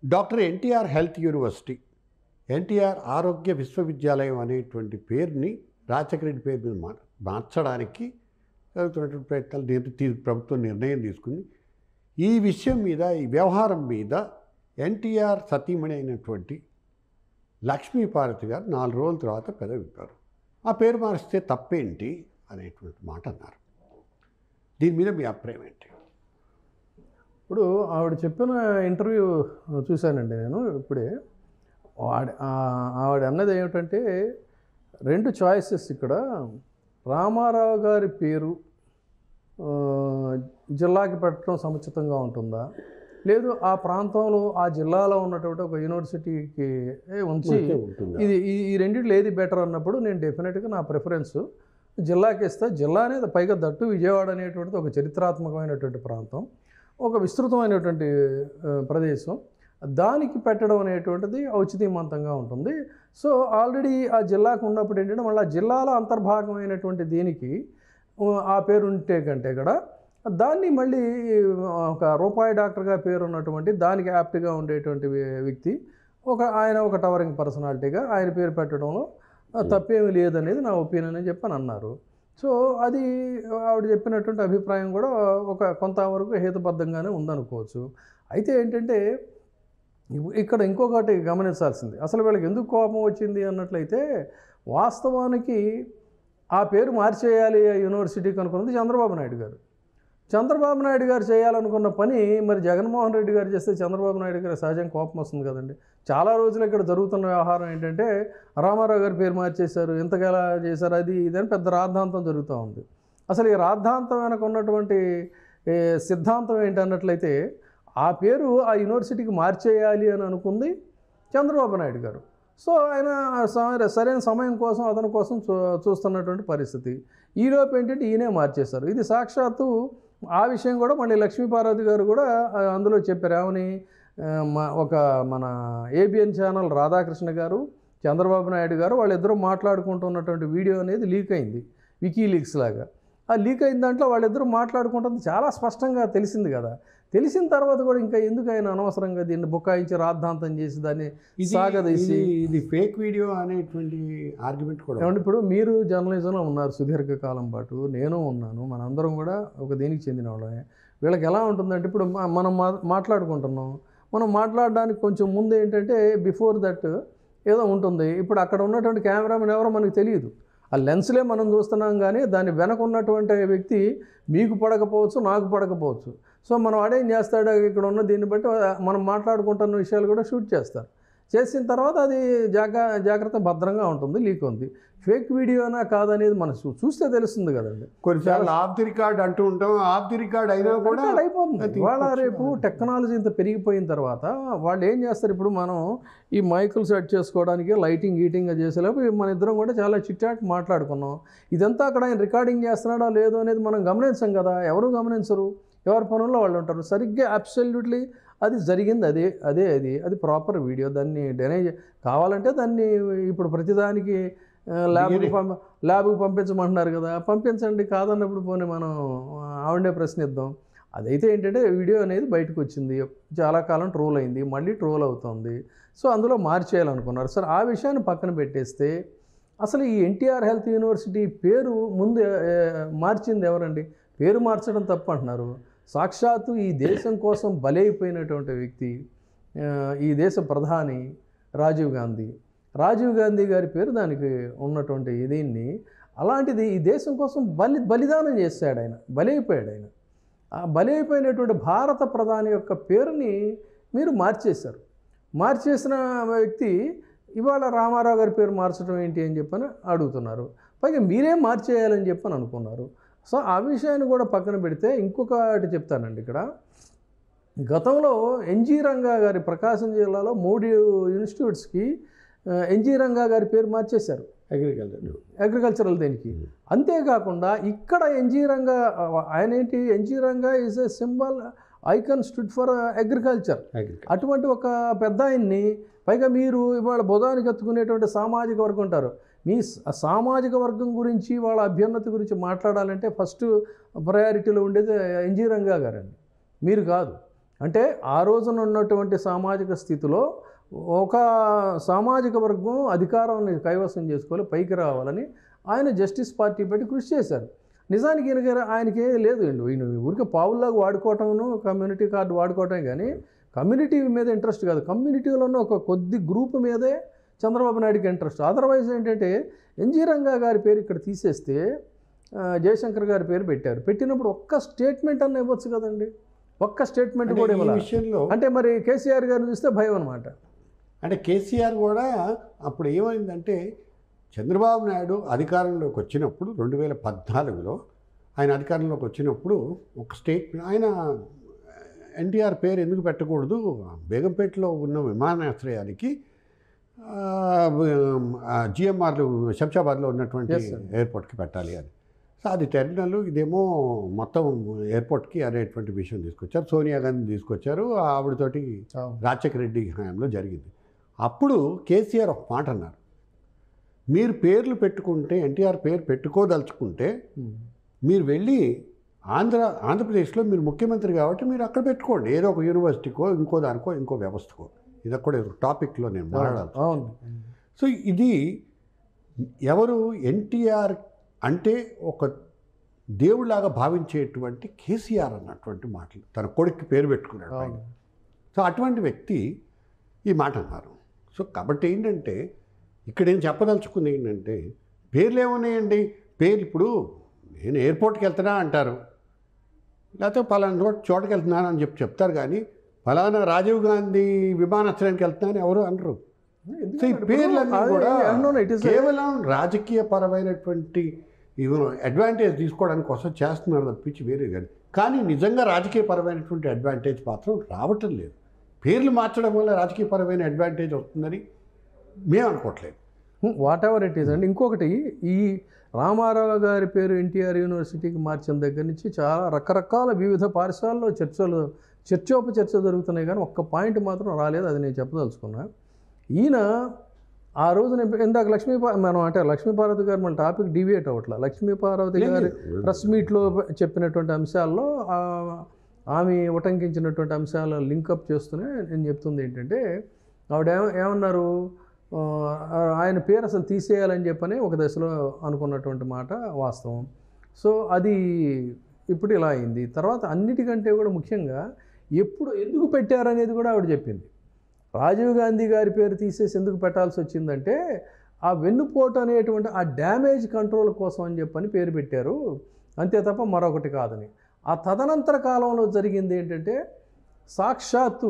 Doctor NTR health university NTR ఆరోగ్య విశ్వవిద్యాలయం అనేటువంటి పేరుని రాజశేఖర రెడ్డి పేరు మీద మార్- మార్చడానికి జరుగుతున్నటువంటి ప్రయత్నాలు దీంతో తీ- ప్రభుత్వం నిర్ణయం తీసుకుంది ఈ విషయం మీద ఈ వ్యవహారం మీద ఎన్టీఆర్ సతీమణి అయినటువంటి లక్ష్మీపార్వతి గారు నాలుగు రోజుల తర్వాత పెద్ద విప్పారు ఆ పేరు మారిస్తే తప్పేంటి అనేటువంటి మాట అన్నారు దీని మీద మీ అభిప్రాయం ఏంటి ఇప్పుడు ఆవిడ చెప్పిన ఇంటర్వ్యూ చూశానండి నేను ఇప్పుడే వాడి ఆ- ఆవిడ అన్నది ఏమిటంటే రెండు చాయిసెస్ ఇక్కడ రామారావు గారి పేరు ఆ, జిల్లాకి పెట్టడం సముచితంగా ఉంటుందా లేదు ఆ ప్రాంతంలో ఆ జిల్లాలో ఉన్నటువంటి ఒక యూనివర్సిటీకి ఏ, ఉంచి ఉంటుందా? ఇది ఈ ఈ రెండిట్లో ఏది బెటర్ అన్నప్పుడు నేను డెఫినెట్గా నా ప్రిఫరెన్స్ జిల్లాకి ఇస్తే జిల్లా అనేది పైగా దట్టు విజయవాడ అనేటువంటిది ఒక చరిత్రాత్మకమైనటువంటి ప్రాంతం ఒక విస్తృతమైనటువంటి ఆ, ప్రదేశం దానికి పెట్టడం అనేటువంటిది ఔచితీమంతంగా ఉంటుంది సో ఆల్రెడీ ఆ జిల్లాకు ఉన్నప్పుడు ఏంటంటే మళ్ళీ ఆ జిల్లాలో అంతర్భాగమైనటువంటి దీనికి ఆ, ఆ పేరు ఉంటే కంటే కూడా దాన్ని మళ్ళీ ఆ, ఒక రూపాయి డాక్టర్గా పేరు ఉన్నటువంటి దానికి యాప్ట్గా ఉండేటువంటి వ్య- వ్యక్తి ఒక ఆయన ఒక టవరింగ్ పర్సనాలిటీగా ఆయన పేరు పెట్టడంలో ఆ, తప్పేమీ లేదనేది నా ఒపీనియన్ అని చెప్పని అన్నారు సో అది ఆవిడ చెప్పినటువంటి అభిప్రాయం కూడా ఒక కొంతవరకు హేతుబద్ధంగానే ఉందనుకోవచ్చు అయితే ఏంటంటే ఇవ్- ఇక్కడ ఇంకొకటి గమనించాల్సింది అసలు వీళ్ళకి ఎందుకు కోపం వచ్చింది అన్నట్లయితే వాస్తవానికి ఆ పేరు మార్చేయాలి ఆ యూనివర్సిటీకి అనుకున్నది చంద్రబాబు నాయుడు గారు చంద్రబాబు నాయుడు గారు చేయాలనుకున్న పని మరి జగన్మోహన్ రెడ్డి గారు చేస్తే చంద్రబాబు నాయుడు గారు సహజంగా కోపం వస్తుంది కదండి చాలా రోజులు ఇక్కడ జరుగుతున్న వ్యవహారం ఏంటంటే రామారావు గారి పేరు మార్చేశారు ఇంతగా చేశారు అది ఇదని పెద్ద రాద్ధాంతం జరుగుతూ ఉంది అసలు ఈ రాద్ధాంతం వెనక ఉన్నటువంటి ఏ, సిద్ధాంతం ఏంటన్నట్లయితే ఆ పేరు ఆ యూనివర్సిటీకి మార్చేయాలి అని అనుకుంది చంద్రబాబు నాయుడు గారు సో ఆయన స- సరైన సమయం కోసం అతని కోసం చూ చూస్తున్నటువంటి పరిస్థితి ఈలోపు ఏంటంటే ఈయనే మార్చేశారు ఇది సాక్షాత్తు ఆ విషయం కూడా మళ్ళీ లక్ష్మీపార్వతి గారు కూడా ఆ, అందులో చెప్పారు ఏమని ఆ, మ- ఒక మన ఏబిఎన్ ఛానల్ రాధాకృష్ణ గారు చంద్రబాబు నాయుడు గారు వాళ్ళిద్దరూ మాట్లాడుకుంటున్నటువంటి వీడియో అనేది లీక్ అయింది వికీ లీక్స్ లాగా ఆ లీక్ అయిన దాంట్లో వాళ్ళిద్దరూ మాట్లాడుకుంటుంది చాలా స్పష్టంగా తెలిసింది కదా తెలిసిన తర్వాత కూడా ఇంకా ఎందుకు ఆయన అనవసరంగా దీన్ని బుకాయించి రాద్ధాంతం చేసి దాన్ని ఇది సాగదీసి ఇది ఇది ఫేక్ వీడియో అనేటువంటి ఆర్గ్యుమెంట్ కూడా ఏమంటే ఇప్పుడు మీరు జర్నలిజంలో ఉన్నారు సుదీర్ఘ కాలం పాటు నేను ఉన్నాను మనందరం కూడా ఒక దీనికి చెందిన వాళ్ళమే వీళ్ళకి ఎలా ఉంటుందంటే ఇప్పుడు మ- మనం మా- మాట్లాడుకుంటున్నాం మనం మాట్లాడడానికి కొంచెం ముందు ఏంటంటే బిఫోర్ దట్ ఏదో ఉంటుంది ఇప్పుడు అక్కడ ఉన్నటువంటి కెమెరామెన్ ఎవరో మనకు తెలియదు ఆ లెన్స్లే మనం చూస్తున్నాం కానీ దాని వెనక ఉన్నటువంటి వ్యక్తి మీకు పడకపోవచ్చు నాకు పడకపోవచ్చు సో మనం వాడేం చేస్తాడు ఇక్కడ ఉన్న దీన్ని బట్టి మనం మాట్లాడుకుంటున్న విషయాలు కూడా షూట్ చేస్తారు చేసిన తర్వాత అది జాగ్ర జాగ్రత్త భద్రంగా ఉంటుంది లీక్ ఉంది ఫేక్ వీడియోనా కాదనేది మనం చూ- చూస్తే తెలుస్తుంది కదండి కొన్నిసార్లు ఆఫ్ ది రికార్డ్ అంటూ ఉంటాం ఆఫ్ ది రికార్డ్ అయినా కూడా రికార్డ్ అయిపోతుంది అది ఇవాళ తీసుకొచ్చి రేపు టెక్నాలజీ ఇంత పెరిగిపోయిన తర్వాత వాళ్ళు ఏం చేస్తారు ఇప్పుడు మనం ఈ మైకులు సెట్ చేసుకోవడానికి లైటింగ్ గీటింగ్ చేసేలోపు మన ఇద్దరం కూడా చాలా చిట్చాట్ మాట్లాడుకున్నాం ఇదంతా అక్కడ ఆయన రికార్డింగ్ చేస్తున్నాడో లేదో అనేది మనం గమనించం కదా ఎవరు గమనించరు ఎవరి పనుల్లో వాళ్ళు ఉంటారు సరిగ్గా అబ్సల్యూట్లీ అది జరిగింది అదే అదే అది అది ప్రాపర్ వీడియో దాన్ని డెనై కావాలంటే దాన్ని ఇప్పుడు ప్రతిదానికి ల్యాబ్కి పంప ల్యాబ్కి పంపించమంటున్నారు కదా పంపించండి కాదన్నప్పుడు పోనీ మనం ఆవిడే ప్రశ్నిద్దాం అదైతే ఏంటంటే వీడియో అనేది బయటకు వచ్చింది చాలా కాలం ట్రోల్ అయింది మళ్ళీ ట్రోల్ అవుతుంది సో అందులో మార్చేయాలనుకున్నారు సరే ఆ విషయాన్ని పక్కన పెట్టేస్తే అసలు ఈ ఎన్టీఆర్ హెల్త్ యూనివర్సిటీ పేరు ముందు ఏ, మార్చింది ఎవరండి పేరు మార్చడం తప్పు అంటున్నారు సాక్షాత్తు ఈ దేశం కోసం బలైపోయినటువంటి వ్యక్తి ఆ, ఈ దేశ ప్రధాని రాజీవ్ గాంధీ రాజీవ్ గాంధీ గారి పేరు దానికి ఉన్నటువంటి దీన్ని అలాంటిది ఈ దేశం కోసం బలి బలిదానం చేశాడు ఆయన బలైపోయాడు ఆయన ఆ బలైపోయినటువంటి భారత ప్రధాని యొక్క పేరుని మీరు మార్చేశారు మార్చేసిన వ్యక్తి ఇవాళ రామారావు గారి పేరు మార్చడం ఏంటి అని చెప్పని అడుగుతున్నారు పైగా మీరే మార్చేయాలని చెప్పని అనుకున్నారు సో ఆ విషయాన్ని కూడా పక్కన పెడితే ఇంకొకటి చెప్తానండి ఇక్కడ గతంలో ఎన్జీ రంగా గారి ప్రకాశం జిల్లాలో మూడు ఇన్స్టిట్యూట్స్కి ఆ, ఎన్జీ రంగా గారి పేరు మార్చేశారు అగ్రికల్చర్ అగ్రికల్చరల్ దేనికి అంతేకాకుండా ఇక్కడ ఎన్జీ రంగా ఆయన ఏంటి NG Ranga is a symbol icon stood for agriculture agriculture అటువంటి ఒక పెద్ద ఆయన్ని పైగా మీరు ఇవాళ బుధానికి ఎత్తుకునేటువంటి సామాజిక వర్గం ఉంటారు మీ స- సామాజిక వర్గం గురించి వాళ్ళ అభ్యున్నతి గురించి మాట్లాడాలంటే ఫస్ట్ ప్రయారిటీలో ఉండేది ఎన్జీ రంగా గారండి మీరు కాదు అంటే ఆ రోజున ఉన్నటువంటి సామాజిక స్థితిలో ఒక సామాజిక వర్గం అధికారాన్ని కైవసం చేసుకోవాలి పైకి రావాలని ఆయన జస్టిస్ పార్టీ పెట్టి కృషి చేశారు నిజానికి ఈయనకి ఆయనకి ఏం లేదు అండి ఈయన ఊరికే పావుల్లాగా వాడుకోవటం కమ్యూనిటీ కార్డు వాడుకోవటం కానీ కమ్యూనిటీ మీద ఇంట్రెస్ట్ కాదు కమ్యూనిటీలో ఉన్న ఒక కొద్ది గ్రూప్ మీదే చంద్రబాబు నాయుడుకి ఇంట్రెస్ట్ అదర్వైజ్ ఏంటంటే ఎన్జీ రంగా గారి పేరు ఇక్కడ తీసేస్తే ఆ, జయశంకర్ గారి పేరు పెట్టారు పెట్టినప్పుడు ఒక్క స్టేట్మెంట్ అన్న ఇవ్వచ్చు కదండి ఒక్క స్టేట్మెంట్ అంటే కూడా ఈ ఇవ్వాలి విషయంలో అంటే మరి కేసీఆర్ గారిని చూస్తే భయం అనమాట అంటే కేసీఆర్ కూడా అప్పుడు ఏమైందంటే చంద్రబాబు నాయుడు అధికారంలోకి వచ్చినప్పుడు రెండు వేల పద్నాలుగులో ఆయన అధికారంలోకి వచ్చినప్పుడు ఒక స్టేట్మెంట్ ఆయన ఎన్టీఆర్ పేరు ఎందుకు పెట్టకూడదు బేగంపేటలో ఉన్న విమానాశ్రయానికి జిఎంఆర్లు శంషాబాద్లో ఉన్నటువంటి Yes, sir. ఎయిర్పోర్ట్కి పెట్టాలి అని సో అది టెర్మినల్ ఇదేమో మొత్తం ఎయిర్పోర్ట్కి అనేటువంటి విషయం తీసుకొచ్చారు సోనియా గాంధీ తీసుకొచ్చారు ఆవిడతోటి రాజశేఖర రెడ్డి హయాంలో జరిగింది అప్పుడు కేసీఆర్ ఒక మాట అన్నారు మీరు పేర్లు పెట్టుకుంటే ఎన్టీఆర్ పేరు పెట్టుకోదలుచుకుంటే మీరు వెళ్ళి ఆంధ్ర ఆంధ్రప్రదేశ్లో మీరు ముఖ్యమంత్రి కాబట్టి మీరు అక్కడ పెట్టుకోండి ఏదో ఒక యూనివర్సిటీకో ఇంకో దానికో ఇంకో వ్యవస్థకో ఇది కూడా టాపిక్లో నేను మాట్లాడాలి అవును సో ఇది ఎవరు ఎన్టీఆర్ అంటే ఒక దేవుడిలాగా భావించేటువంటి కేసీఆర్ అన్నటువంటి మాటలు తన కొడుక్కి పేరు పెట్టుకున్నాడు పైన. అవును సో అటువంటి వ్యక్తి ఈ మాట అన్నారు సో కాబట్టి ఏంటంటే ఇక్కడ ఏం చెప్పదలుచుకుంది ఏంటంటే పేర్లు ఏమున్నాయండి పేరు ఇప్పుడు నేను ఎయిర్పోర్ట్కి వెళ్తున్నా అంటారు లేకపోతే పలానా చోట చోటకి వెళ్తున్నాను అని చెప్పి చెప్తారు కానీ ఫలానా రాజీవ్ గాంధీ విమానాశ్రయానికి వెళ్తున్నాను ఎవరు అనరు సో ఈ పేర్లన్నీ కూడా కేవలం రాజకీయ పరమైనటువంటి అడ్వాంటేజ్ తీసుకోవడానికి కోసం చేస్తున్నారు తప్పించి వేరే కాదు కానీ నిజంగా రాజకీయ పరమైనటువంటి అడ్వాంటేజ్ మాత్రం రావటం లేదు పేర్లు మార్చడం వల్ల రాజకీయ పరమైన అడ్వాంటేజ్ వస్తుందని మేము అనుకోవట్లేదు వాట్ ఎవర్ ఇట్ ఈస్ అండి ఇంకొకటి ఈ రామారావు గారి పేరు ఎన్టీఆర్ యూనివర్సిటీకి మార్చిన దగ్గర నుంచి చాలా రకరకాల వివిధ పాఠశాలలో చర్చలు చర్చోపచర్చ జరుగుతున్నాయి కానీ ఒక్క పాయింట్ మాత్రం రాలేదు అది నేను చెప్పదలుచుకున్నా ఈయన ఆ రోజున ఇందాక లక్ష్మీ పా- మనం అంటే లక్ష్మీపార్వతి గారు మన టాపిక్ డివియేట్ అవ్వట్లా లక్ష్మీపార్వతి గారి ప్రెస్ మీట్లో చెప్పినటువంటి అంశాల్లో ఆ, ఆమె ఉటంకించినటువంటి అంశాలు లింకప్ చేస్తూనే నేను చెప్తుంది ఏంటంటే ఆవిడ ఏమ ఏమన్నారు ఆ, ఆయన పేరు అసలు తీసేయాలని చెప్పని ఒక దశలో అనుకున్నటువంటి మాట వాస్తవం సో అది ఇప్పుడు ఇలా అయింది తర్వాత అన్నిటికంటే కూడా ముఖ్యంగా ఎప్పుడు ఎందుకు పెట్టారనేది కూడా ఆవిడ చెప్పింది రాజీవ్ గాంధీ గారి పేరు తీసేసి ఎందుకు పెట్టాల్సి వచ్చిందంటే ఆ వెన్నుపోటు అనేటువంటి ఆ డ్యామేజ్ కంట్రోల్ కోసం అని చెప్పని పేరు పెట్టారు అంతే తప్ప మరొకటి కాదని ఆ తదనంతర కాలంలో జరిగింది ఏంటంటే సాక్షాత్తు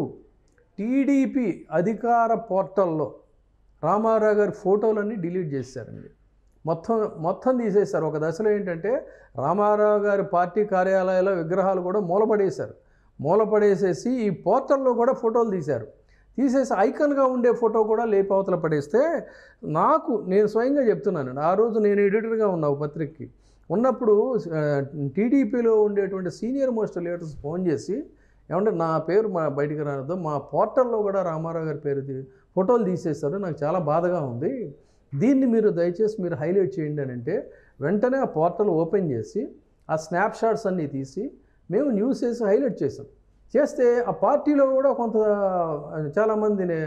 టీడీపీ అధికార పోర్టల్లో రామారావు గారి ఫోటోలన్నీ డిలీట్ చేశారండి మొత్తం మొత్తం తీసేశారు ఒక దశలో ఏంటంటే రామారావు గారి పార్టీ కార్యాలయాల విగ్రహాలు కూడా మూలపడేశారు మూలపడేసేసి ఈ పోర్టల్లో కూడా ఫోటోలు తీశారు తీసేసి ఐకన్గా ఉండే ఫోటో కూడా లేపవతల పడేస్తే నాకు నేను స్వయంగా చెప్తున్నాను ఆ రోజు నేను ఎడిటర్గా ఉన్నా ఒక పత్రికకి ఉన్నప్పుడు ఆ, టీడీపీలో ఉండేటువంటి సీనియర్ మోస్ట్ లీడర్స్ ఫోన్ చేసి ఏమంటే నా పేరు మా బయటికి రానద్దు మా పోర్టల్లో కూడా రామారావు గారి పేరు తీ- ఫోటోలు తీసేశారు నాకు చాలా బాధగా ఉంది దీన్ని మీరు దయచేసి మీరు హైలైట్ చేయండి అని అంటే వెంటనే ఆ పోర్టల్ ఓపెన్ చేసి ఆ స్నాప్ షాట్స్ అన్నీ తీసి మేము న్యూస్ వేసి హైలైట్ చేసాం చేస్తే ఆ పార్టీలో కూడా కొంత చాలామందిని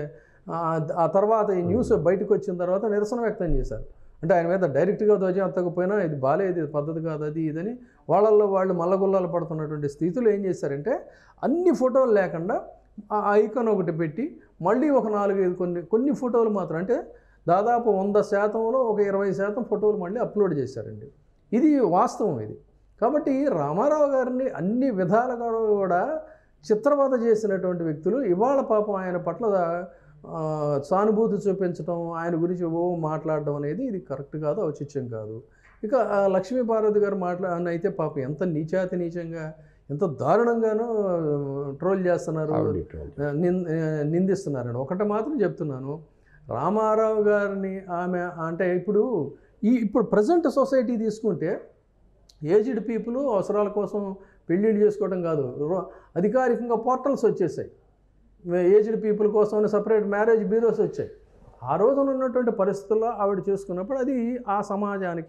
ఆ తర్వాత ఈ న్యూస్ బయటకు వచ్చిన తర్వాత నిరసన వ్యక్తం చేశారు అంటే ఆయన మీద డైరెక్ట్గా ధ్వజం ఎత్తకపోయినా ఇది బాలేదు ఇది పద్ధతి కాదు అది ఇదని వాళ్ళల్లో వాళ్ళు మల్లగుల్లాలు పడుతున్నటువంటి స్థితిలో ఏం చేశారంటే అన్ని ఫోటోలు లేకుండా ఆ ఐకాన్ ఒకటి పెట్టి మళ్ళీ ఒక నాలుగైదు కొన్ని కొన్ని ఫోటోలు మాత్రం అంటే దాదాపు వంద శాతంలో ఒక ఇరవై శాతం ఫోటోలు మళ్ళీ అప్లోడ్ చేశారండి ఇది వాస్తవం ఇది కాబట్టి రామారావు గారిని అన్ని విధాలుగా కూడా చిత్రవద చేసినటువంటి వ్యక్తులు ఇవాళ పాపం ఆయన పట్ల ఆ, సానుభూతి చూపించడం ఆయన గురించి ఓ మాట్లాడడం అనేది ఇది కరెక్ట్ కాదు ఔచిత్యం కాదు ఇక ఆ లక్ష్మీ పార్వతి గారు మాట్లా అయితే పాపం ఎంత నీచాతి నీచంగా ఎంత దారుణంగానూ ట్రోల్ చేస్తున్నారు నిన్ నిందిస్తున్నారండి ఒకటి మాత్రం చెప్తున్నాను రామారావు గారిని ఆమె అంటే ఇప్పుడు ఈ ఇప్పుడు ప్రజెంట్ సొసైటీ తీసుకుంటే ఏజ్డ్ పీపుల్ అవసరాల కోసం పెళ్ళిళ్ళు చేసుకోవడం కాదు రో- అధికారికంగా పోర్టల్స్ వచ్చేసాయి ఏజ్డ్ పీపుల్ కోసం సపరేట్ మ్యారేజ్ బ్యూరోస్ వచ్చాయి ఆ రోజున ఉన్నటువంటి పరిస్థితుల్లో ఆవిడ చేసుకున్నప్పుడు అది ఆ సమాజానికి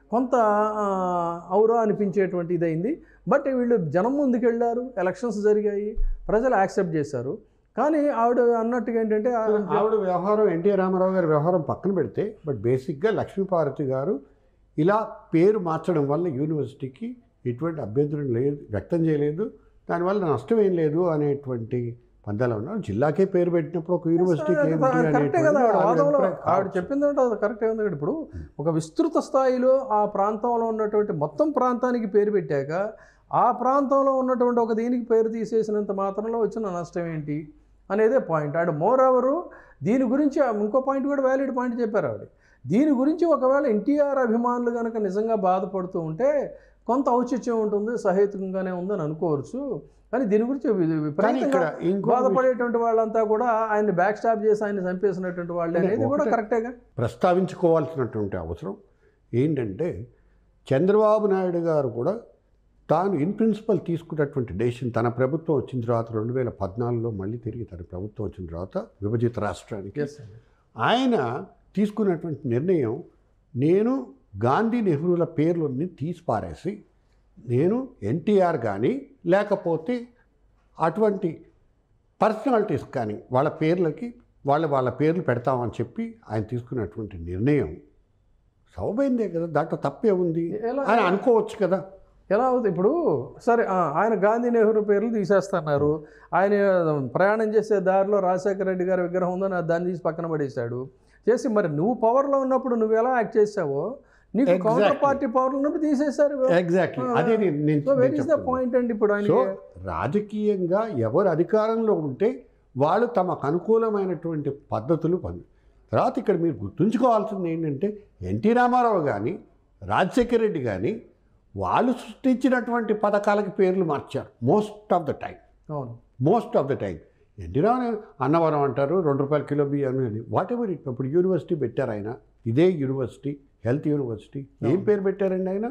కొంత ఆ, ఔరా అనిపించేటువంటి ఇదైంది బట్ వీళ్ళు జనం ముందుకు వెళ్ళారు ఎలక్షన్స్ జరిగాయి ప్రజలు యాక్సెప్ట్ చేశారు కానీ ఆవిడ అన్నట్టుగా ఏంటంటే ఆ- ఆవిడ వ్యవహారం ఎన్టీ రామారావు గారి వ్యవహారం పక్కన పెడితే బట్ బేసిక్గా లక్ష్మీపార్వతి గారు ఇలా పేరు మార్చడం వల్ల యూనివర్సిటీకి ఎటువంటి అభ్యంతరం లేదు వ్యక్తం చేయలేదు దానివల్ల నష్టం ఏం లేదు అనేటువంటి పందాలు ఉన్నారు జిల్లాకే పేరు పెట్టినప్పుడు ఒక యూనివర్సిటీకి అది ఏంటి కరెక్టే కదా ఆవిడ అనేటువంటిది ఆవిడ వాదంలో అభిప్రాయం ఆవిడ కావచ్చు. చెప్పింది అంటే అది కరెక్టే ఉంది కదా ఇప్పుడు ఒక విస్తృత స్థాయిలో ఆ ప్రాంతంలో ఉన్నటువంటి మొత్తం ప్రాంతానికి పేరు పెట్టాక ఆ ప్రాంతంలో ఉన్నటువంటి ఒక దీనికి పేరు తీసేసినంత మాత్రంలో వచ్చిన నష్టం ఏంటి అనేదే పాయింట్ అండ్ మోర్ ఎవరు దీని గురించి ఆ ఇంకో పాయింట్ కూడా వ్యాలిడ్ పాయింట్ చెప్పారు ఆవిడ దీని గురించి ఒకవేళ ఎన్టీఆర్ అభిమానులు కనుక నిజంగా బాధపడుతూ ఉంటే కొంత ఔచిత్యం ఉంటుంది సహేతుకంగానే ఉందని అనుకోవచ్చు కానీ దీని గురించి వి- కానీ విపరీతంగా ఇక్కడ ఇంకో విషయం బాధపడేటువంటి వాళ్ళంతా కూడా ఆయన్ని బ్యాక్ స్టాప్ చేసి ఆయన చంపేసినటువంటి వాళ్ళు అంటే అనేది కూడా ఒకటే- కరెక్టేగా ప్రస్తావించుకోవాల్సినటువంటి అవసరం ఏంటంటే చంద్రబాబు నాయుడు గారు కూడా తాను ఇన్ ప్రిన్సిపల్ తీసుకున్నటువంటి డెసిషన్ తన ప్రభుత్వం వచ్చిన తర్వాత రెండు వేల పద్నాలుగులో మళ్ళీ తిరిగి తన ప్రభుత్వం వచ్చిన తర్వాత విభజిత రాష్ట్రానికి ఆయన తీసుకున్నటువంటి నిర్ణయం నేను గాంధీ నెహ్రూల పేర్లని తీసి పారేసి నేను ఎన్టీఆర్ కానీ లేకపోతే అటువంటి పర్సనాలిటీస్ కానీ వాళ్ళ పేర్లకి వాళ్ళ వాళ్ళ పేర్లు పెడతామని చెప్పి ఆయన తీసుకున్నటువంటి నిర్ణయం సౌబైందే కదా దాంట్లో తప్పే ఉంది ఎలా ఆయన అనుకోవచ్చు కదా ఎలా అవుతుంది ఇప్పుడు సరే ఆ, ఆయన గాంధీ నెహ్రూ పేర్లు తీసేస్తున్నారు ఆయన ప్రయాణం చేసే దారిలో రాజశేఖర రెడ్డి గారి విగ్రహం ఉందని దాన్ని తీసి పక్కన పడేశాడు చేసి మరి నువ్వు పవర్లో ఉన్నప్పుడు నువ్వు ఎలా యాక్ట్ చేసావో నీకు Exactly. కౌంటర్ పార్టీ పవర్లో ఉన్నప్పుడు తీసేశారు ఎగ్జాక్ట్లీ అదే నేను- నేను సో వెర్ నేను ఇస్ ద చెప్తున్నాను. పాయింట్ అండి ఇప్పుడు సో ఆయనకి రాజకీయంగా ఎవరు అధికారంలో ఉంటే వాళ్ళు తమకు అనుకూలమైనటువంటి పద్ధతులు పొంది తర్వాత ఇక్కడ మీరు గుర్తుంచుకోవాల్సింది ఏంటంటే ఎన్టీ రామారావు కానీ రాజశేఖర రెడ్డి కానీ వాళ్ళు సృష్టించినటువంటి పథకాలకి పేర్లు మార్చారు మోస్ట్ ఆఫ్ ద టైం అవును most of the time NT Rao Annavaram అంటారు రెండు రూపాయల కిలో బియ్యం అని వాట్ ఎవర్ ఇట్ ఇప్పుడు యూనివర్సిటీ పెట్టారు ఆయన ఇదే యూనివర్సిటీ హెల్త్ యూనివర్సిటీ ఏం పేరు పెట్టారండి ఆయన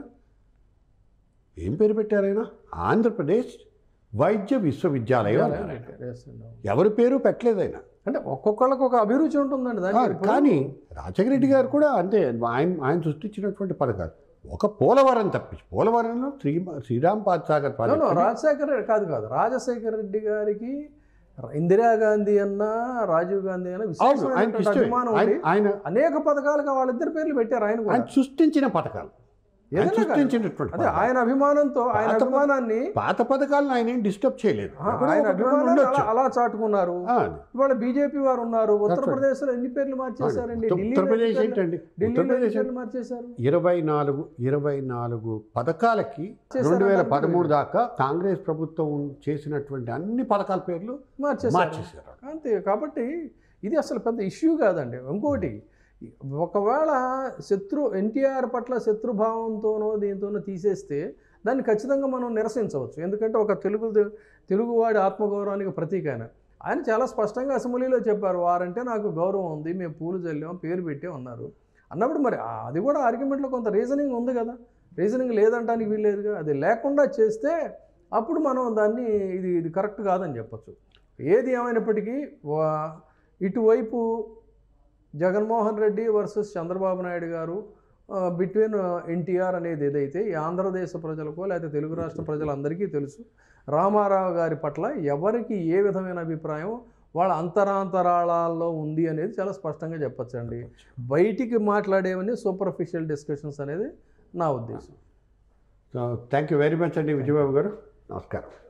ఏం పేరు పెట్టారు ఆయన ఆంధ్రప్రదేశ్ వైద్య విశ్వవిద్యాలయం అన్నారు ఆయన. Yes, no. ఎవరి పేరు పెట్టలేదు ఆయన అంటే ఒక్కొక్కళ్ళకి ఒక అభిరుచి ఉంటుందండి ఆ, దానికి ఇప్పుడు- కానీ రాజశేఖర రెడ్డి గారు కూడా అంతే ఆయన ఆయన సృష్టించినటువంటి పథకాలు ఒక పోలవరం తప్పించి పోలవరంలో Sri Sriram Padasagar No, no, project Rajasekhar Reddy కాదు కాదు రాజశేఖర రెడ్డి గారికి ఇందిరాగాంధీ అన్న రాజీవ్ గాంధీ అన్న అవును ఆయనకి విశేషమైనటువంటి ఇష్టమే అభిమానం ఆయన ఉండి ఆయన అనేక పథకాలుగా వాళ్ళిద్దరి పేర్లు పెట్టారు ఆయన కూడా ఆయన సృష్టించిన పథకాలు ఆయన ఏదైనా కాదు. సృష్టించినటువంటి అదే పథకాలు. ఆయన అభిమానంతో ఆయన పాత పథ- అభిమానాన్ని పాత పథకాలను ఆయన ఏం డిస్టర్బ్ చేయలేదు ఆ, ఎక్కడో ఆయన ఒకటి రెండు అభిమానాన్ని ఉండొచ్చు. అలా- అలా చాటుకున్నారు ఆ, ఇవాళ బీజేపీ వారు ఉన్నారు ఉత్తరప్రదేశ్ లో ఎన్ని పేర్లు మార్చేశారండి ఉత్తర- ఢిల్లీలో ఉత్తరప్రదేశ్ ఎన్ని పేర్లు- ఏంటండి ఢిల్లీలో ఎన్ని ఉత్తరప్రదేశ్ పేర్లు మార్చేశారు ఇరవై నాలుగు ఇరవై నాలుగు పథకాలకి చేశారు రెండు వేల దానికి పదమూడు దాకా కాంగ్రెస్ ప్రభుత్వం చేసినటువంటి అన్ని పథకాల పేర్లు మార్చేశారు మార్చేశారు అంతే కాబట్టి ఇది అసలు పెద్ద ఇష్యూ కాదండి ఇంకోటి ఒకవేళ శత్రు ఎన్టీఆర్ పట్ల శత్రుభావంతోనో దీంతోనో తీసేస్తే దాన్ని ఖచ్చితంగా మనం నిరసించవచ్చు ఎందుకంటే ఒక తెలుగు తెలుగువాడి ఆత్మగౌరవానికి ప్రతీక ఆయన ఆయన చాలా స్పష్టంగా అసెంబ్లీలో చెప్పారు వారంటే నాకు గౌరవం ఉంది మేము పూలు చల్లాం పేరు పెట్టాం అన్నారు అన్నప్పుడు మరి ఆ- అది కూడా ఆర్గ్యుమెంట్లో కొంత రీజనింగ్ ఉంది కదా రీజనింగ్ లేదంటానికి వీల్లేదుగా అది లేకుండా చేస్తే అప్పుడు మనం దాన్ని ఇది ఇది కరెక్ట్ కాదని చెప్పొచ్చు ఏది ఏమైనప్పటికీ వా- ఇటువైపు జగన్మోహన్ రెడ్డి వర్సెస్ చంద్రబాబు నాయుడు గారు బిట్వీన్ ఎన్టీఆర్ అనేది ఏదైతే ఈ ఆంధ్రదేశ ప్రజలకో లేకపోతే తెలుగు రాష్ట్ర ప్రజలందరికీ తెలుసు రామారావు గారి పట్ల ఎవరికి ఏ విధమైన అభిప్రాయం వాళ్ళ అంతరాంతరాళాల్లో ఉంది అనేది చాలా స్పష్టంగా చెప్పొచ్చండి బయటికి మాట్లాడేవన్నీ సూపర్ఫిషియల్ డిస్కషన్స్ అనేది నా ఉద్దేశం థ్యాంక్ యూ వెరీ మచ్ అండి విజయబాబు గారు నమస్కారం